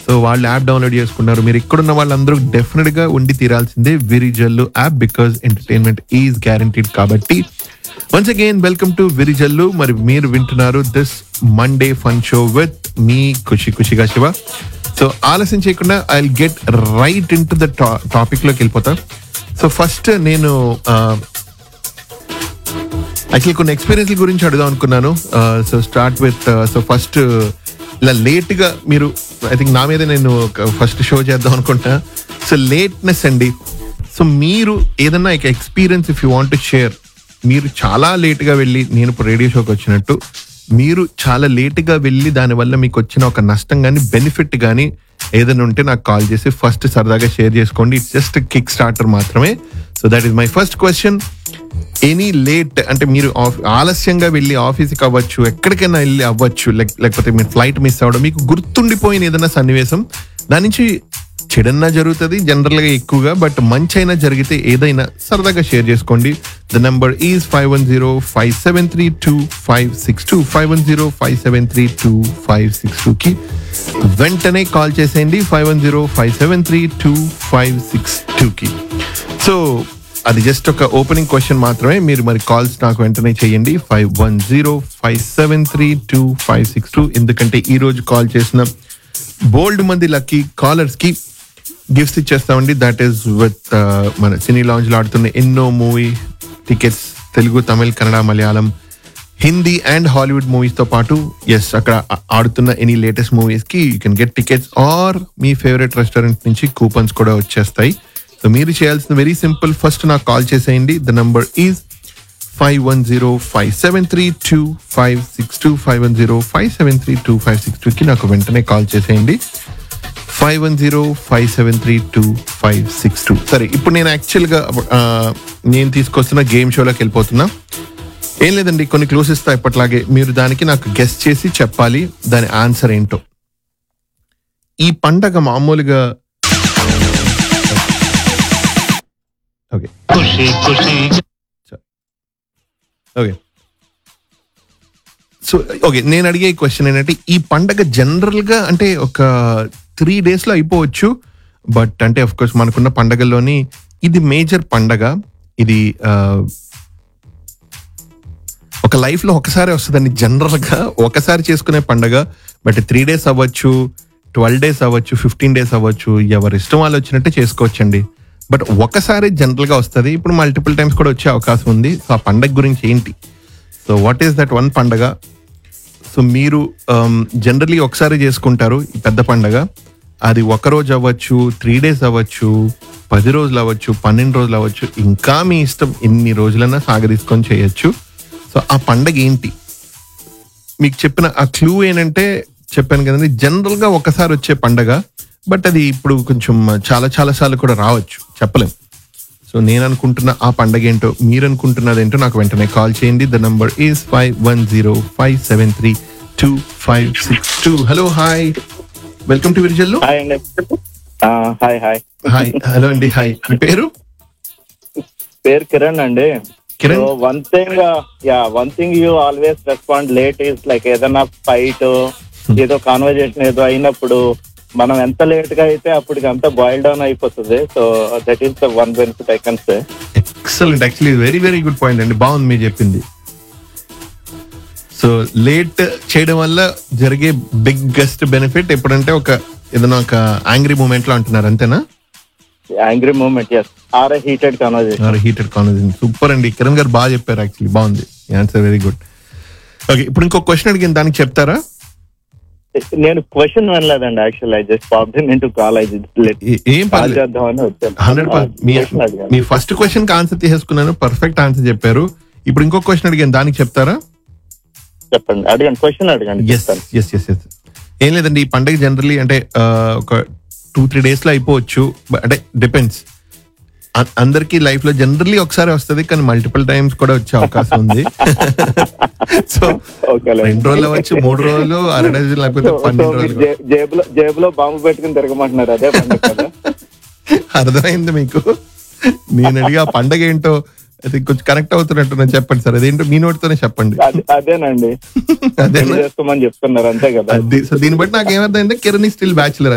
So వాళ్ళు app download చేసుకున్నారు మీరు ఇక్కడున్న వాళ్ళందరూ డెఫినెట్ గా ఉండి తీరాల్సిందే Virijallu app because entertainment is guaranteed కాబట్టి once again welcome to Virijallu మరి మీరు వింటున్నారు this Monday fun show with మీ ఖుషి ఖుషిగా శివ సో ఆలస్యం చేయకుండా I get right in to the topic లోకి వెళ్ళిపోతా సో ఫస్ట్ నేను యాక్చువల్లీ కొన్ని ఎక్స్పీరియన్స్ గురించి అడుగుదాం అనుకున్నాను so start with so first ఇలా లేట్ గా మీరు ఐ థింక్ నా మీద నేను ఫస్ట్ షో చేద్దాం అనుకుంటా సో లేట్నెస్ అండి సో మీరు ఏదన్నా ఒక experience if you want to share మీరు చాలా లేట్ గా వెళ్ళి నేను ఇప్పుడు రేడియో షోకి వచ్చినట్టు మీరు చాలా లేట్ గా వెళ్ళి దానివల్ల మీకు వచ్చిన ఒక నష్టం కానీ బెనిఫిట్ కానీ ఏదైనా ఉంటే నాకు కాల్ చేసి ఫస్ట్ సరదాగా షేర్ చేసుకోండి ఇట్స్ జస్ట్ కిక్ స్టార్టర్ మాత్రమే so that is my first question any late అంటే మీరు ఆఫ్- ఆలస్యంగా వెళ్ళి ఆఫీస్కి అవ్వచ్చు ఎక్కడికైనా వెళ్ళి అవ్వచ్చు లేక- లేకపోతే మీరు ఫ్లైట్ మిస్ అవ్వడం మీకు గుర్తుండిపోయిన ఏదైనా సన్నివేశం దాని నుంచి చెడన్నా జరుగుతుంది జనరల్ గా ఎక్కువగా బట్ మంచి అయినా జరిగితే ఏదైనా సరదాగా షేర్ చేసుకోండి the number is five one zero five seven three two five six two five one zero five seven three two five six two కి వెంటనే కాల్ చేసేయండి five one zero five seven three two five six two కి so అది just ఒక opening question మాత్రమే మీరు మరి calls నాకు వెంటనే చేయండి five one zero five seven three two five six two ఎందుకంటే ఈ రోజు కాల్ చేసిన బోల్డ్ మంది లక్కీ కాలర్స్ కి గిఫ్ట్స్ ఇచ్చేస్తామండి దట్ ఈస్ విత్ మన సినీ లాంజ్ లో ఆడుతున్న ఎన్నో movie tickets Telugu Tamil Kannada Malayalam Hindi and Hollywood movies తో పాటు ఎస్ అక్కడ ఆ- ఆడుతున్న ఎనీ లేటెస్ట్ మూవీస్ కి you can get tickets or మీ ఫేవరెట్ రెస్టారెంట్ నుంచి కూపన్స్ కూడా వచ్చేస్తాయి సో మీరు చేయాల్సిన వెరీ సింపుల్ ఫస్ట్ నాకు కాల్ చేసేయండి the number is five one zero five seven three two five six two five one zero five seven three two five six టూకి నాకు వెంటనే కాల్ చేసేయండి five one zero five seven three two five six two సరే ఇప్పుడు నేను యాక్చువల్గా ఆ, నేను తీసుకొస్తున్న గేమ్ షోలోకి వెళ్ళిపోతున్నా ఏం లేదండి కొన్ని క్లూస్ ఇస్తా ఇప్పట్లాగే మీరు దానికి నాకు గెస్ట్ చేసి చెప్పాలి దాని ఆన్సర్ ఏంటో ఈ పండగ మామూలుగా okay Khushi Khushi okay so okay నేను అడిగే క్వశ్చన్ ఏంటంటే ఈ పండగ జనరల్ గా అంటే ఒక త్రీ డేస్ లో అయిపోవచ్చు బట్ అంటే అఫ్ కోర్స్ మనకున్న పండగల్లోని ఇది మేజర్ పండగ ఇది ఆ, ఒక లైఫ్ లో ఒకసారి వస్తుందండి జనరల్ గా ఒకసారి చేసుకునే పండగ బట్ త్రీ డేస్ అవ్వచ్చు ట్వెల్వ్ డేస్ అవ్వచ్చు ఫిఫ్టీన్ డేస్ అవ్వచ్చు ఎవరి ఇష్టం వాళ్ళు వచ్చినట్టే చేసుకోవచ్చండి బట్ ఒకసారి జనరల్ గా వస్తుంది ఇప్పుడు మల్టిపుల్ టైమ్స్ కూడా వచ్చే అవకాశం ఉంది సో ఆ పండగ గురించి ఏంటి so what is that one పండగ సో మీరు జనరలీ ఒకసారి చేసుకుంటారు ఈ పెద్ద పండగ అది ఒక రోజు అవ్వచ్చు త్రీ డేస్ అవ్వచ్చు పది రోజులు అవ్వచ్చు పన్నెండు రోజులు అవ్వచ్చు ఇంకా మీ ఇష్టం ఎన్ని రోజులైనా సాగదీసుకొని చేయొచ్చు సో ఆ పండగ ఏంటి మీకు చెప్పిన ఆ క్లూ ఏంటంటే చెప్పాను కదండి జనరల్ గా ఒకసారి వచ్చే పండగ బట్ అది ఇప్పుడు కొంచెం చాలా చాలా సార్లు కూడా రావచ్చు చెప్పలేం సో నేను అనుకుంటున్న ఆ పండగ ఏంటో మీరు అనుకుంటున్నది ఏంటో నాకు వెంటనే కాల్ చేయండి the number is five one zero five seven three two five six two hello hi welcome to Virijallu hi అండి ఆ, హాయ్ హాయ్ హాయ్ హలో అండి హాయ్ మీ పేరు పేరు కిరణ్ అండి Kiran? One thing ya one thing you always respond late is like ఏదైనా fight ఏదో conversation ఏదో అయినప్పుడు మనం ఎంత లేట్ గా అయితే అప్పటికి అంత బాయిల్ డౌన్ అయిపోతుంది so that is the one benefit I can say excellent actually very very good point అండి బాగుంది మీరు చెప్పింది సో లేట్ చేయడం వల్ల జరిగే బిగ్గెస్ట్ బెనిఫిట్ ఎప్పుడంటే ఒక ఏదైనా ఒక యాంగ్రీ మూమెంట్ లో అంటున్నారు అంతేనా angry moment yes or heated conversation heated conversation super అండి కిరణ్ గారు బాగా చెప్పారు యాక్చువల్లీ బాగుంది ఆన్సర్ వెరీ గుడ్ ఓకే ఇప్పుడు ఇంకో క్వశ్చన్ అడిగిన దానికి చెప్తారా నేను క్వశ్చన్ వినలేదండి actual I just pop in to college ఏ- ఏం కాల్ పర్లేదు చేద్దామని వచ్చాను హండ్రెడ్ మీ Question అడిగాను. మీ ఫస్ట్ క్వశ్చన్ కి ఆన్సర్ తీసేసుకున్నాను పర్ఫెక్ట్ ఆన్సర్ చెప్పారు ఇప్పుడు ఇంకో క్వశ్చన్ అడిగాను దానికి చెప్తారా చెప్పండి అడగండి క్వశ్చన్ అడగండి ఎస్ చెప్తాను ఎస్ ఎస్ ఎస్ ఏం లేదండి ఈ పండగ జనరలీ అంటే ఆ, ఒక టూ త్రీ డేస్ లో అయిపోవచ్చు But అంటే డిపెండ్స్ అందరికి లైఫ్ లో జనరల్లీ ఒకసారి వస్తుంది కానీ మల్టిపుల్ టైమ్స్ కూడా వచ్చే అవకాశం ఉంది సో ఓకే రెండు రోజులు అవ్వచ్చు మూడు రోజులు అర డజన్ లేకపోతే పన్నెండు రోజులు జే- జేబులో జేబులో బాంబు పెట్టుకుని తిరగమంటున్నారు అదే పండుగ కదా అర్థమైంది మీకు నేను అడిగి ఆ పండగ ఏంటో అది కొంచెం కనెక్ట్ అవుతున్నట్టు నాకు చెప్పండి సార్ అదేంటో మీ నోటితోనే చెప్పండి అదే- అదేనండి అదే పెళ్లి చేసుకోమని చెప్తున్నారు అంతే కదా అది సో దీన్ని బట్టి నాకు ఏమర్థమైంది కిరణ్ స్టిల్ బ్యాచులర్